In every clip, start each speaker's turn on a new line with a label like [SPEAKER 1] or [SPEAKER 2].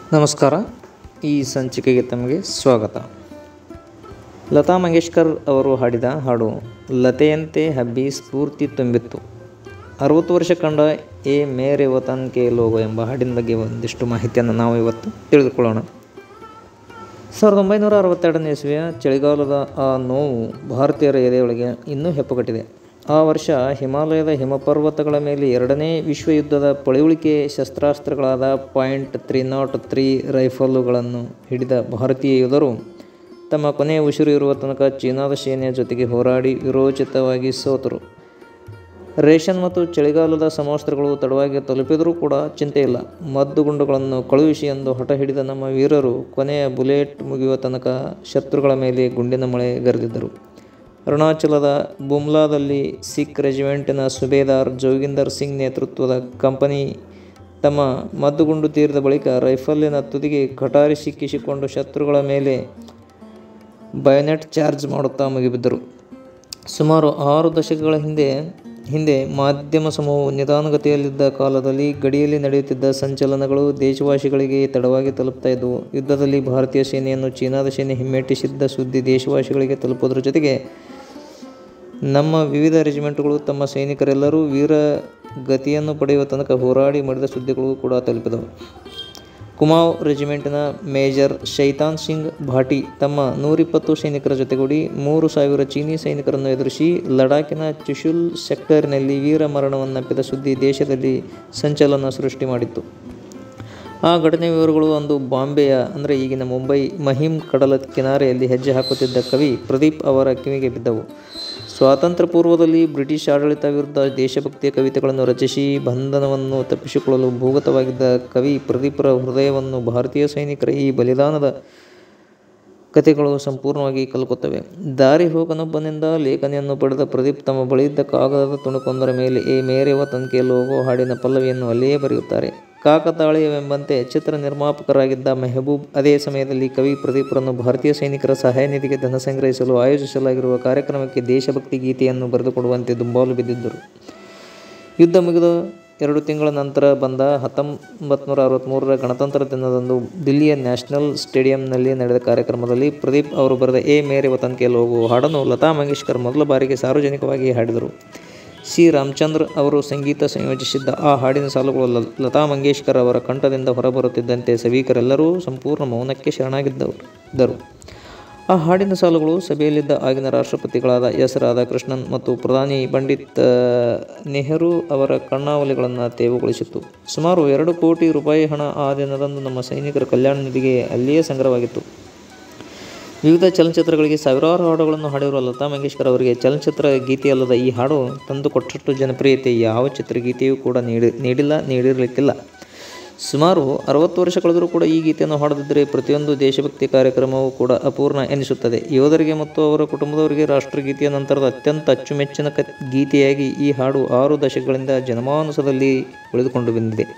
[SPEAKER 1] ನಮಸ್ಕಾರ ಈ ಸಂಚಿಕೆಗೆ ತಮಗೆ ಸ್ವಾಗತ ಲತಾ ಮಂಗೇಶ್ಕರ್ ಅವರು ಹಾಡಿದ ಹಾಡು ಲತೆಯಂತೆ ಹಬ್ಬಿ ಸ್ಫೂರ್ತಿ ತುಂಬಿತ್ತು ಅರವತ್ತು ವರ್ಷ ಕಂಡ ಎ ಮೇರೆ ವತನ್ ಕೆ ಲೋಗೋ ಎಂಬ ಹಾಡಿನ ಬಗ್ಗೆ ಒಂದಿಷ್ಟು ಮಾಹಿತಿಯನ್ನು ನಾವು ಇವತ್ತು ತಿಳಿದುಕೊಳ್ಳೋಣ ಸಾವಿರದ ಒಂಬೈನೂರ ಅರವತ್ತೆರಡನೇ ಇಸ್ವಿಯ ಚಳಿಗಾಲದ ಆ ನೋವು ಭಾರತೀಯರ ಎದೆಯೊಳಗೆ ಇನ್ನೂ ಹೆಪ್ಪುಗಟ್ಟಿದೆ ಆ ವರ್ಷ ಹಿಮಾಲಯದ ಹಿಮಪರ್ವತಗಳ ಮೇಲೆ ಎರಡನೇ ವಿಶ್ವಯುದ್ಧದ ಪಳೆಯುಳಿಕೆ ಶಸ್ತ್ರಾಸ್ತ್ರಗಳಾದ ಪಾಯಿಂಟ್ ತ್ರೀ ನಾಟ್ ತ್ರೀ ರೈಫಲುಗಳನ್ನು ಹಿಡಿದ ಭಾರತೀಯ ಯೋಧರು ತಮ್ಮ ಕೊನೆಯ ಉಸಿರು ಇರುವ ತನಕ ಚೀನಾದ ಸೇನೆಯ ಜೊತೆಗೆ ಹೋರಾಡಿ ವಿರೋಚಿತವಾಗಿ ಸೋತರು ರೇಷನ್ ಮತ್ತು ಚಳಿಗಾಲದ ಸಮವಸ್ತ್ರಗಳು ತಡವಾಗಿ ತಲುಪಿದರೂ ಕೂಡ ಚಿಂತೆ ಇಲ್ಲ ಮದ್ದುಗುಂಡುಗಳನ್ನು ಕಳುಹಿಸಿ ಎಂದು ಹಠ ಹಿಡಿದ ನಮ್ಮ ವೀರರು ಕೊನೆಯ ಬುಲೆಟ್ ಮುಗಿಯುವ ತನಕ ಶತ್ರುಗಳ ಮೇಲೆ ಗುಂಡಿನ ಮಳೆ ಗರೆದಿದ್ದರು ಅರುಣಾಚಲದ ಬುಮ್ಲಾದಲ್ಲಿ ಸಿಖ್ ರೆಜಿಮೆಂಟಿನ ಸುಬೇದಾರ್ ಜೋಗಿಂದರ್ ಸಿಂಗ್ ನೇತೃತ್ವದ ಕಂಪನಿ ತಮ್ಮ ಮದ್ದುಗುಂಡು ತೀರಿದ ಬಳಿಕ ರೈಫಲಿನ ತುದಿಗೆ ಕಟಾರಿ ಸಿಕ್ಕಿಸಿಕೊಂಡು ಶತ್ರುಗಳ ಮೇಲೆ ಬಯೋನೆಟ್ ಚಾರ್ಜ್ ಮಾಡುತ್ತಾ ಮುಗಿಬಿದ್ದರು ಸುಮಾರು ಆರು ದಶಕಗಳ ಹಿಂದೆ ಹಿಂದೆ ಮಾಧ್ಯಮ ಸಮೂಹವು ನಿಧಾನಗತಿಯಲ್ಲಿದ್ದ ಕಾಲದಲ್ಲಿ ಗಡಿಯಲ್ಲಿ ನಡೆಯುತ್ತಿದ್ದ ಸಂಚಲನಗಳು ದೇಶವಾಸಿಗಳಿಗೆ ತಡವಾಗಿ ತಲುಪ್ತಾ ಇದ್ದವು ಯುದ್ಧದಲ್ಲಿ ಭಾರತೀಯ ಸೇನೆಯನ್ನು ಚೀನಾದ ಸೇನೆ ಹಿಮ್ಮೆಟ್ಟಿಸಿದ್ದ ಸುದ್ದಿ ದೇಶವಾಸಿಗಳಿಗೆ ತಲುಪುವುದರ ಜೊತೆಗೆ ನಮ್ಮ ವಿವಿಧ ರೆಜಿಮೆಂಟ್ಗಳು ತಮ್ಮ ಸೈನಿಕರೆಲ್ಲರೂ ವೀರ ಗತಿಯನ್ನು ಪಡೆಯುವ ತನಕ ಹೋರಾಡಿ ಮಾಡಿದ ಸುದ್ದಿಗಳು ಕೂಡ ತಲುಪಿದವು ಕುಮಾವ್ ರೆಜಿಮೆಂಟಿನ ಮೇಜರ್ ಶೈತಾನ್ ಸಿಂಗ್ ಭಾಟಿ ತಮ್ಮ ನೂರಿಪ್ಪತ್ತು ಸೈನಿಕರ ಜೊತೆಗೂಡಿ ಮೂರು ಸಾವಿರ ಚೀನಿ ಸೈನಿಕರನ್ನು ಎದುರಿಸಿ ಲಡಾಖಿನ ಚುಶುಲ್ ಸೆಕ್ಟರ್ನಲ್ಲಿ ವೀರ ಮರಣವನ್ನಪ್ಪಿದ ಸುದ್ದಿ ದೇಶದಲ್ಲಿ ಸಂಚಲನ ಸೃಷ್ಟಿ ಮಾಡಿತ್ತು ಆ ಘಟನೆ ವಿವರಗಳು ಅಂದು ಬಾಂಬೆಯ ಅಂದರೆ ಈಗಿನ ಮುಂಬೈ ಮಹಿಮ್ ಕಡಲ ಕಿನಾರೆಯಲ್ಲಿ ಹೆಜ್ಜೆ ಹಾಕುತ್ತಿದ್ದ ಕವಿ ಪ್ರದೀಪ್ ಅವರ ಕಿವಿಗೆ ಬಿದ್ದವು ಸ್ವಾತಂತ್ರ್ಯ ಪೂರ್ವದಲ್ಲಿ ಬ್ರಿಟಿಷ್ ಆಡಳಿತ ವಿರುದ್ಧ ದೇಶಭಕ್ತಿಯ ಕವಿತೆಗಳನ್ನು ರಚಿಸಿ ಬಂಧನವನ್ನು ತಪ್ಪಿಸಿಕೊಳ್ಳಲು ಭೂಗತವಾಗಿದ್ದ ಕವಿ ಪ್ರದೀಪರ ಹೃದಯವನ್ನು ಭಾರತೀಯ ಸೈನಿಕರ ಈ ಬಲಿದಾನದ ಕಥೆಗಳು ಸಂಪೂರ್ಣವಾಗಿ ಕಲ್ಕುತ್ತವೆ ದಾರಿ ಹೋಗನೊಬ್ಬನಿಂದ ಲೇಖನಿಯನ್ನು ಪಡೆದ ಪ್ರದೀಪ್ ತಮ್ಮ ಬಳಿಯಿದ್ದ ಕಾಗದದ ತುಣುಕೊಂದರ ಮೇಲೆ ಎ ಮೇರೆ ವತನ್ಕೆ ಲೋಗೋ ಹಾಡಿನ ಪಲ್ಲವಿಯನ್ನು ಅಲ್ಲಿಯೇ ಬರೆಯುತ್ತಾರೆ ಕಾಕತಾಳೀಯವೆಂಬಂತೆ ಚಿತ್ರ ನಿರ್ಮಾಪಕರಾಗಿದ್ದ ಮೆಹಬೂಬ್ ಅದೇ ಸಮಯದಲ್ಲಿ ಕವಿ ಪ್ರದೀಪರನ್ನು ಭಾರತೀಯ ಸೈನಿಕರ ಸಹಾಯ ನಿಧಿಗೆ ಧನ ಸಂಗ್ರಹಿಸಲು ಆಯೋಜಿಸಲಾಗಿರುವ ಕಾರ್ಯಕ್ರಮಕ್ಕೆ ದೇಶಭಕ್ತಿ ಗೀತೆಯನ್ನು ಬರೆದುಕೊಡುವಂತೆ ದುಂಬಾಲು ಬಿದ್ದಿದ್ದರು ಯುದ್ಧ ಮುಗಿದ ಎರಡು ತಿಂಗಳ ನಂತರ ಬಂದ ಹತ್ತೊಂಬತ್ತು ನೂರ ಅರವತ್ತ್ಮೂರರ ಗಣತಂತ್ರ ದಿನದಂದು ದಿಲ್ಲಿಯ ನ್ಯಾಷನಲ್ ಸ್ಟೇಡಿಯಂನಲ್ಲಿ ನಡೆದ ಕಾರ್ಯಕ್ರಮದಲ್ಲಿ ಪ್ರದೀಪ್ ಅವರು ಬರೆದ ಎ ಮೇರೆ ವತನ್ಕೆ ಲೋಗೋ ಹಾಡನ್ನು ಲತಾ ಮಂಗೇಶ್ಕರ್ ಮೊದಲ ಬಾರಿಗೆ ಸಾರ್ವಜನಿಕವಾಗಿ ಹಾಡಿದರು ಸಿ ರಾಮಚಂದ್ರ ಅವರು ಸಂಗೀತ ಸಂಯೋಜಿಸಿದ್ದ ಆ ಹಾಡಿನ ಸಾಲುಗಳು ಲತಾ ಮಂಗೇಶ್ಕರ್ ಅವರ ಕಂಠದಿಂದ ಹೊರಬರುತ್ತಿದ್ದಂತೆ ಸಭಿಕರೆಲ್ಲರೂ ಸಂಪೂರ್ಣ ಮೌನಕ್ಕೆ ಶರಣಾಗಿದ್ದರು ಆ ಹಾಡಿನ ಸಾಲುಗಳು ಸಭೆಯಲ್ಲಿದ್ದ ಆಗಿನ ರಾಷ್ಟ್ರಪತಿಗಳಾದ ಎಸ್ ರಾಧಾಕೃಷ್ಣನ್ ಮತ್ತು ಪ್ರಧಾನಿ ಪಂಡಿತ್ ನೆಹರು ಅವರ ಕಣ್ಣಾವಲಿಗಳನ್ನು ತೇವಗೊಳಿಸಿತ್ತು ಸುಮಾರು ಎರಡು ಕೋಟಿ ರೂಪಾಯಿ ಹಣ ಆ ದಿನದಂದು ನಮ್ಮ ಸೈನಿಕರ ಕಲ್ಯಾಣ ನಿಧಿಗೆ ಅಲ್ಲಿಯೇ ಸಂಗ್ರಹವಾಗಿತ್ತು ವಿವಿಧ ಚಲನಚಿತ್ರಗಳಿಗೆ ಸಾವಿರಾರು ಹಾಡುಗಳನ್ನು ಹಾಡಿರುವ ಲತಾ ಮಂಗೇಶ್ಕರ್ ಅವರಿಗೆ ಚಲನಚಿತ್ರ ಗೀತೆಯಲ್ಲದ ಈ ಹಾಡು ತಂದು ಕೊಟ್ಟಷ್ಟು ಜನಪ್ರಿಯತೆ ಯಾವ ಚಿತ್ರಗೀತೆಯೂ ಕೂಡ ನೀಡಿ ನೀಡಿಲ್ಲ ನೀಡಿರಲಿಕ್ಕಿಲ್ಲ ಸುಮಾರು ಅರವತ್ತು ವರ್ಷ ಕಳೆದರೂ ಕೂಡ ಈ ಗೀತೆಯನ್ನು ಹಾಡದಿದ್ದರೆ ಪ್ರತಿಯೊಂದು ದೇಶಭಕ್ತಿ ಕಾರ್ಯಕ್ರಮವೂ ಕೂಡ ಅಪೂರ್ಣ ಎನಿಸುತ್ತದೆ ಯೋಧರಿಗೆ ಮತ್ತು ಅವರ ಕುಟುಂಬದವರಿಗೆ ರಾಷ್ಟ್ರಗೀತೆಯ ನಂತರದ ಅತ್ಯಂತ ಅಚ್ಚುಮೆಚ್ಚಿನ ಕ ಗೀತೆಯಾಗಿ ಈ ಹಾಡು ಆರು ದಶಕಗಳಿಂದ ಜನಮಾನಸದಲ್ಲಿ ಉಳಿದುಕೊಂಡು ಬಂದಿದೆ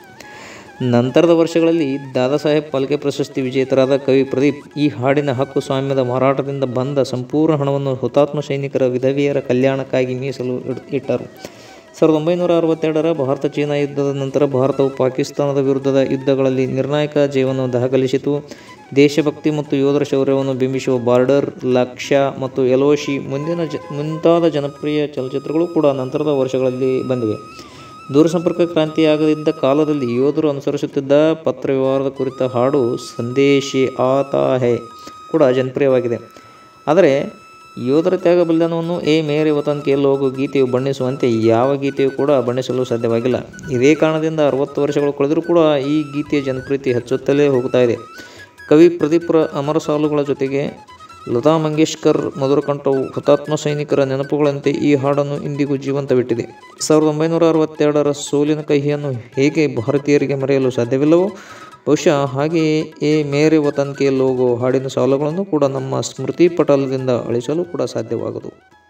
[SPEAKER 1] ನಂತರದ ವರ್ಷಗಳಲ್ಲಿ ದಾದಾ ಸಾಹೇಬ್ ಫಾಲ್ಕೆ ಪ್ರಶಸ್ತಿ ವಿಜೇತರಾದ ಕವಿ ಪ್ರದೀಪ್ ಈ ಹಾಡಿನ ಹಕ್ಕು ಸ್ವಾಮ್ಯದ ಮಾರಾಟದಿಂದ ಬಂದ ಸಂಪೂರ್ಣ ಹಣವನ್ನು ಹುತಾತ್ಮ ಸೈನಿಕರ ವಿಧವೆಯರ ಕಲ್ಯಾಣಕ್ಕಾಗಿ ಮೀಸಲು ಇಟ್ಟರು ಸಾವಿರದ ಒಂಬೈನೂರ ಅರವತ್ತೆರಡರ ಭಾರತ ಚೀನಾ ಯುದ್ಧದ ನಂತರ ಭಾರತವು ಪಾಕಿಸ್ತಾನದ ವಿರುದ್ಧದ ಯುದ್ಧಗಳಲ್ಲಿ ನಿರ್ಣಾಯಕ ಜಯವನ್ನು ದಾಖಲಿಸಿತು ದೇಶಭಕ್ತಿ ಮತ್ತು ಯೋಧರ ಶೌರ್ಯವನ್ನು ಬಿಂಬಿಸುವ ಬಾರ್ಡರ್ ಲಕ್ಷ್ಯ ಮತ್ತು ಎಲೋಶಿ ಮುಂದಿನ ಜ ಮುಂತಾದ ಜನಪ್ರಿಯ ಚಲನಚಿತ್ರಗಳು ಕೂಡ ನಂತರದ ವರ್ಷಗಳಲ್ಲಿ ಬಂದಿವೆ ದೂರಸಂಪರ್ಕ ಕ್ರಾಂತಿಯಾಗದಿದ್ದ ಕಾಲದಲ್ಲಿ ಯೋಧರು ಅನುಸರಿಸುತ್ತಿದ್ದ ಪತ್ರವ್ಯವಹಾರದ ಕುರಿತ ಹಾಡು ಸಂದೇಶಿ ಆತಾ ಹೇ ಕೂಡ ಜನಪ್ರಿಯವಾಗಿದೆ ಆದರೆ ಯೋಧರ ತ್ಯಾಗ ಬಲಿದಾನವನ್ನು ಎ ಮೇರೆ ವತನ್ ಕೆ ಲೋಗೋ ಗೀತೆಯು ಬಣ್ಣಿಸುವಂತೆ ಯಾವ ಗೀತೆಯೂ ಕೂಡ ಬಣ್ಣಿಸಲು ಸಾಧ್ಯವಾಗಿಲ್ಲ ಇದೇ ಕಾರಣದಿಂದ ಅರವತ್ತು ವರ್ಷಗಳು ಕಳೆದರೂ ಕೂಡ ಈ ಗೀತೆಯ ಜನಪ್ರಿಯತೆ ಹೆಚ್ಚುತ್ತಲೇ ಹೋಗ್ತಾ ಇದೆ ಕವಿ ಪ್ರದೀಪರ ಅಮರ ಸಾಲುಗಳ ಜೊತೆಗೆ ಲತಾ ಮಂಗೇಶ್ಕರ್ ಮಧುರ ಕಂಠವು ಹುತಾತ್ಮ ಸೈನಿಕರ ನೆನಪುಗಳಂತೆ ಈ ಹಾಡನ್ನು ಇಂದಿಗೂ ಜೀವಂತವಿಟ್ಟಿದೆ ಸಾವಿರದ ಒಂಬೈನೂರ ಅರವತ್ತೆರಡರ ಸೋಲಿನ ಕಹಿಯನ್ನು ಹೇಗೆ ಭಾರತೀಯರಿಗೆ ಮರೆಯಲು ಸಾಧ್ಯವಿಲ್ಲವೋ ಬಹುಶಃ ಹಾಗೆಯೇ ಎ ಮೇರೆ ವತನ್ ಕೆ ಲೋಗೋ ಹಾಡಿನ ಸಾಲುಗಳನ್ನು ಕೂಡ ನಮ್ಮ ಸ್ಮೃತಿ ಪಟಲದಿಂದ ಅಳಿಸಲು ಕೂಡ ಸಾಧ್ಯವಾಗದು